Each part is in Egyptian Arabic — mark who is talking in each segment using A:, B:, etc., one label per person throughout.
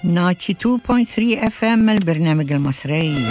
A: 92.3 اف ام البرنامج المصري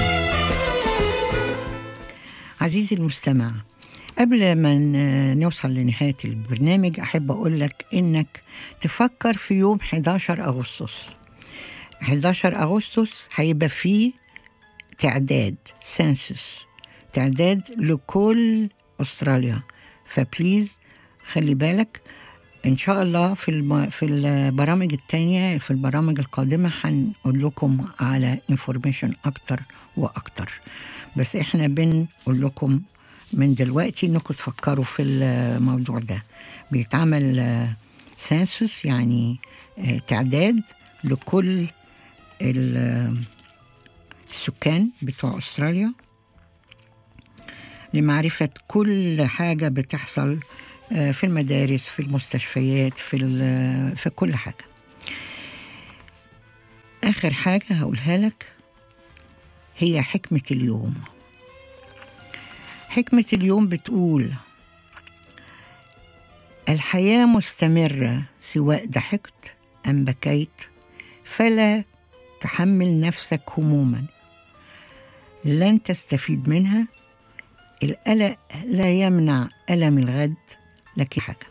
A: عزيزي المستمع قبل ما ن- نوصل لنهاية البرنامج أحب أقول لك إنك تفكر في يوم 11 أغسطس 11 أغسطس هيبقى فيه تعداد سنسس تعداد لكل أستراليا فبليز خلي بالك ان شاء الله في الم... في البرامج التانية في البرامج القادمة هنقول لكم على انفورميشن اكتر واكتر بس احنا بنقول لكم من دلوقتي انكم تفكروا في الموضوع ده بيتعمل سنسوس يعني آه، تعداد لكل ال- السكان بتوع استراليا لمعرفة كل حاجة بتحصل آه، في المدارس في المستشفيات في ال- في كل حاجة آخر حاجة هقولها لك هي حكمة اليوم حكمة اليوم بتقول الحياة مستمرة سواء ضحكت أم بكيت فلا تحمل نفسك هموما لن تستفيد منها القلق لا يمنع ألم الغد لكن حاجة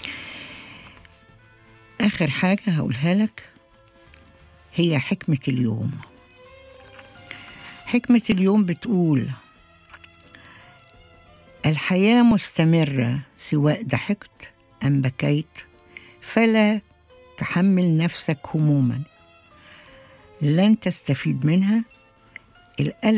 A: آخر حاجة هقولها لك هي حكمة اليوم حكمة اليوم بتقول الحياة مستمرة سواء ضحكت أم بكيت فلا تحمل نفسك هموما لن تستفيد منها القلق